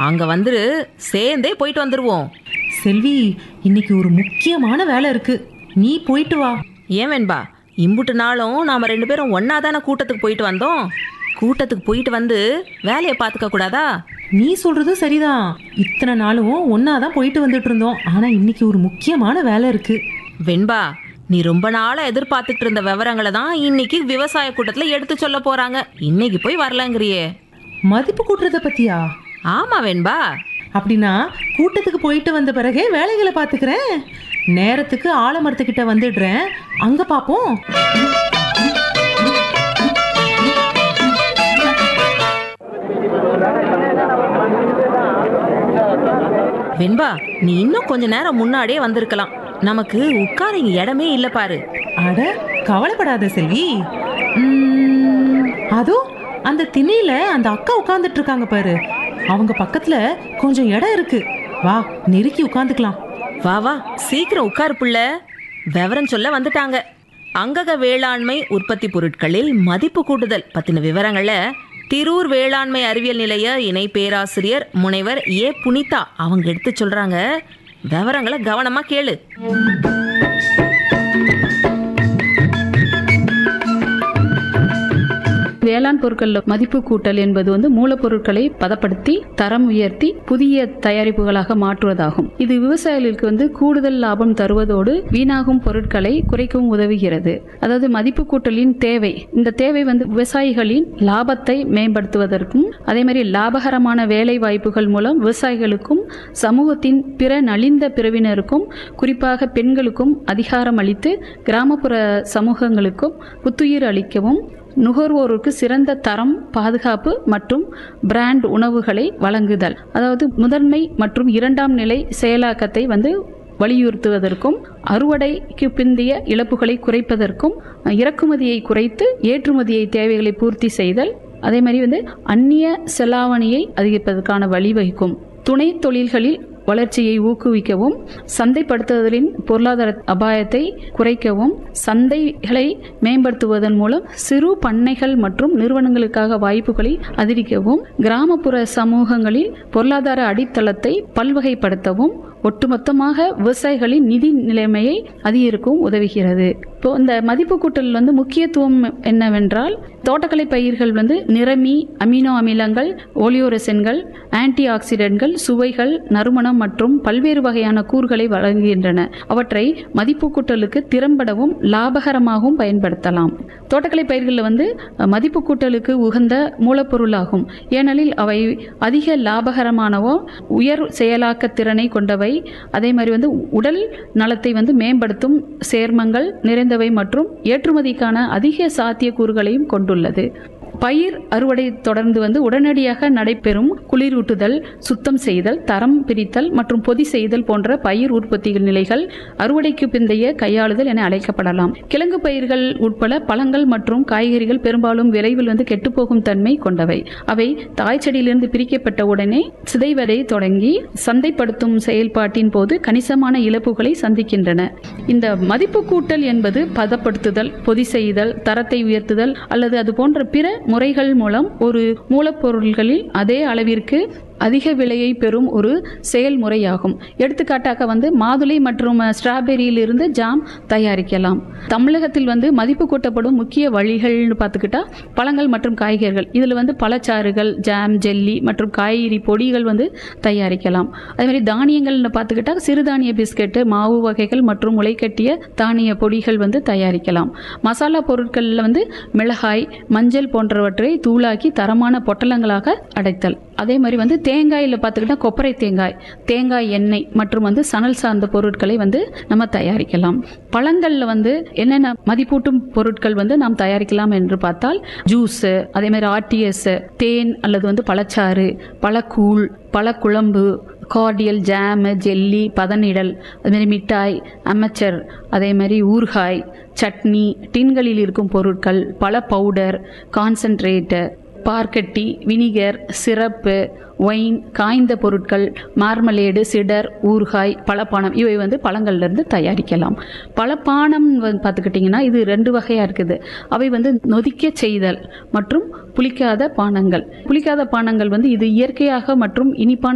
அங்க வந்துரு சேர்ந்தே போயிட்டு வந்துருவோம் செல்வி இன்னைக்கு ஒரு முக்கியமான வேலை இருக்கு நீ போயிட்டு வா ஏன் வெண்பா இம்புட்டு நாளும் நாம ரெண்டு பேரும் ஒன்னா தானே கூட்டத்துக்கு போயிட்டு வந்தோம் கூட்டத்துக்கு போயிட்டு வந்து வேலையை பார்த்துக்க கூடாதா நீ சொல்றது சரிதான் இத்தனை நாளும் ஒன்னா தான் போயிட்டு வந்துட்டு இருந்தோம் ஆனா இன்னைக்கு ஒரு முக்கியமான வேலை இருக்கு வெண்பா நீ ரொம்ப நாளா எதிர்பார்த்துட்டு இருந்த விவரங்களை தான் இன்னைக்கு விவசாய கூட்டத்துல எடுத்து சொல்ல போறாங்க இன்னைக்கு போய் வரலங்கிறியே மதிப்பு கூட்டுறத பத்தியா ஆமா வெண்பா அப்படின்னா கூட்டத்துக்கு போயிட்டு வந்த பிறகே வேலைகளை பார்த்துக்கிறேன் நேரத்துக்கு ஆலமரத்துக்கிட்ட வந்துடுறேன் அங்க பாப்போம் வெண்பா நீ இன்னும் கொஞ்ச நேரம் முன்னாடியே வந்திருக்கலாம் நமக்கு உட்கார இங்க இடமே இல்ல பாரு அட கவலைப்படாத செல்வி உம், அதோ அந்த திணையில அந்த அக்கா உட்கார்ந்துட்டு இருக்காங்க பாரு அவங்க பக்கத்துல கொஞ்சம் இடம் இருக்கு வா நெருக்கி உட்காந்துக்கலாம் வா வா சீக்கிரம் உட்காரு புள்ள விவரம் சொல்ல வந்துட்டாங்க அங்கக வேளாண்மை உற்பத்தி பொருட்களில் மதிப்பு கூட்டுதல் பத்தின விவரங்களை திரூர் வேளாண்மை அறிவியல் நிலைய இணை பேராசிரியர் முனைவர் ஏ புனிதா அவங்க எடுத்து சொல்றாங்க விவரங்களை கவனமா கேளு வேளாண் பொருட்களில் மதிப்பு கூட்டல் என்பது வந்து மூலப்பொருட்களை பதப்படுத்தி தரம் உயர்த்தி புதிய தயாரிப்புகளாக மாற்றுவதாகும் இது விவசாயிகளுக்கு வந்து கூடுதல் லாபம் தருவதோடு வீணாகும் பொருட்களை குறைக்கவும் உதவுகிறது அதாவது மதிப்பு கூட்டலின் தேவை இந்த தேவை வந்து விவசாயிகளின் லாபத்தை மேம்படுத்துவதற்கும் அதே மாதிரி லாபகரமான வேலை வாய்ப்புகள் மூலம் விவசாயிகளுக்கும் சமூகத்தின் பிற நலிந்த பிரிவினருக்கும் குறிப்பாக பெண்களுக்கும் அதிகாரம் அளித்து கிராமப்புற சமூகங்களுக்கும் புத்துயிர் அளிக்கவும் நுகர்வோருக்கு சிறந்த தரம் பாதுகாப்பு மற்றும் பிராண்ட் உணவுகளை வழங்குதல் அதாவது முதன்மை மற்றும் இரண்டாம் நிலை செயலாக்கத்தை வந்து வலியுறுத்துவதற்கும் அறுவடைக்கு பிந்தைய இழப்புகளை குறைப்பதற்கும் இறக்குமதியை குறைத்து ஏற்றுமதியை தேவைகளை பூர்த்தி செய்தல் அதே மாதிரி வந்து அந்நிய செலாவணியை அதிகரிப்பதற்கான வழிவகுக்கும் துணை தொழில்களில் வளர்ச்சியை ஊக்குவிக்கவும் சந்தைப்படுத்துதலின் பொருளாதார அபாயத்தை குறைக்கவும் சந்தைகளை மேம்படுத்துவதன் மூலம் சிறு பண்ணைகள் மற்றும் நிறுவனங்களுக்காக வாய்ப்புகளை அதிகரிக்கவும் கிராமப்புற சமூகங்களில் பொருளாதார அடித்தளத்தை பல்வகைப்படுத்தவும் ஒட்டுமொத்தமாக விவசாயிகளின் நிதி நிலைமையை அதிகரிக்கவும் உதவுகிறது இப்போ இந்த மதிப்பு கூட்டல் வந்து முக்கியத்துவம் என்னவென்றால் தோட்டக்கலை பயிர்கள் வந்து நிறமி அமினோ அமிலங்கள் ஓலியோரசன்கள் ஆன்டி ஆக்சிடென்ட்கள் சுவைகள் நறுமணம் மற்றும் பல்வேறு வகையான கூறுகளை வழங்குகின்றன அவற்றை மதிப்பு கூட்டலுக்கு திறம்படவும் லாபகரமாகவும் பயன்படுத்தலாம் தோட்டக்கலை பயிர்களில் வந்து அஹ், மதிப்பு கூட்டலுக்கு உகந்த மூலப்பொருளாகும் ஏனெனில் அவை அதிக லாபகரமானவோ உயர் செயலாக்க திறனை கொண்டவை அதே மாதிரி வந்து உடல் நலத்தை வந்து மேம்படுத்தும் சேர்மங்கள் நிறைந்தவை மற்றும் ஏற்றுமதிக்கான அதிக சாத்தியக்கூறுகளையும் கொண்டுள்ளது பயிர் அறுவடை தொடர்ந்து வந்து உடனடியாக நடைபெறும் குளிரூட்டுதல் சுத்தம் செய்தல் தரம் பிரித்தல் மற்றும் பொதி செய்தல் போன்ற பயிர் உற்பத்தி நிலைகள் அறுவடைக்கு பிந்தைய கையாளுதல் என அழைக்கப்படலாம் கிழங்கு பயிர்கள் உட்பட பழங்கள் மற்றும் காய்கறிகள் பெரும்பாலும் விரைவில் வந்து கெட்டுப்போகும் தன்மை கொண்டவை அவை தாய் செடியிலிருந்து பிரிக்கப்பட்ட உடனே சிதைவதை தொடங்கி சந்தைப்படுத்தும் செயல்பாட்டின் போது கணிசமான இழப்புகளை சந்திக்கின்றன இந்த மதிப்பு கூட்டல் என்பது பதப்படுத்துதல் பொதி செய்தல் தரத்தை உயர்த்துதல் அல்லது அது போன்ற பிற முறைகள் மூலம் ஒரு மூலப்பொருள்களில் அதே அளவிற்கு அதிக விலையை பெறும் ஒரு செயல்முறையாகும் எடுத்துக்காட்டாக வந்து மாதுளை மற்றும் ஸ்ட்ராபெரியிலிருந்து ஜாம் தயாரிக்கலாம் தமிழகத்தில் வந்து மதிப்பு கூட்டப்படும் முக்கிய வழிகள்னு பார்த்துக்கிட்டா பழங்கள் மற்றும் காய்கறிகள் இதில் வந்து பழச்சாறுகள் ஜாம் ஜெல்லி மற்றும் காய்கறி பொடிகள் வந்து தயாரிக்கலாம் அதே மாதிரி தானியங்கள்னு பார்த்துக்கிட்டா சிறுதானிய பிஸ்கெட்டு மாவு வகைகள் மற்றும் முளைக்கட்டிய தானிய பொடிகள் வந்து தயாரிக்கலாம் மசாலா பொருட்களில் வந்து மிளகாய் மஞ்சள் போன்றவற்றை தூளாக்கி தரமான பொட்டலங்களாக அடைத்தல் அதே மாதிரி வந்து தேங்காயில் பார்த்துக்கிட்டா கொப்பரை தேங்காய் தேங்காய் எண்ணெய் மற்றும் வந்து சணல் சார்ந்த பொருட்களை வந்து நம்ம தயாரிக்கலாம் பழங்களில் வந்து என்னென்ன மதிப்பூட்டும் பொருட்கள் வந்து நாம் தயாரிக்கலாம் என்று பார்த்தால் ஜூஸு அதே மாதிரி ஆர்டிஎஸ் தேன் அல்லது வந்து பழச்சாறு பழக்கூழ் பழக்குழம்பு கார்டியல் ஜாமு ஜெல்லி பதனிடல் அதுமாரி மிட்டாய் அமைச்சர் அதே மாதிரி ஊறுகாய் சட்னி டின்களில் இருக்கும் பொருட்கள் பழ பவுடர் கான்சன்ட்ரேட்டு பார்க்கட்டி வினிகர் சிரப்பு ஒயின் காய்ந்த பொருட்கள் மார்மலேடு சிடர் ஊறுகாய் பழப்பானம் இவை வந்து பழங்கள்லேருந்து தயாரிக்கலாம் பழப்பானம் வந்து பார்த்துக்கிட்டிங்கன்னா இது ரெண்டு வகையாக இருக்குது அவை வந்து நொதிக்க செய்தல் மற்றும் புளிக்காத பானங்கள் புளிக்காத பானங்கள் வந்து இது இயற்கையாக மற்றும் இனிப்பான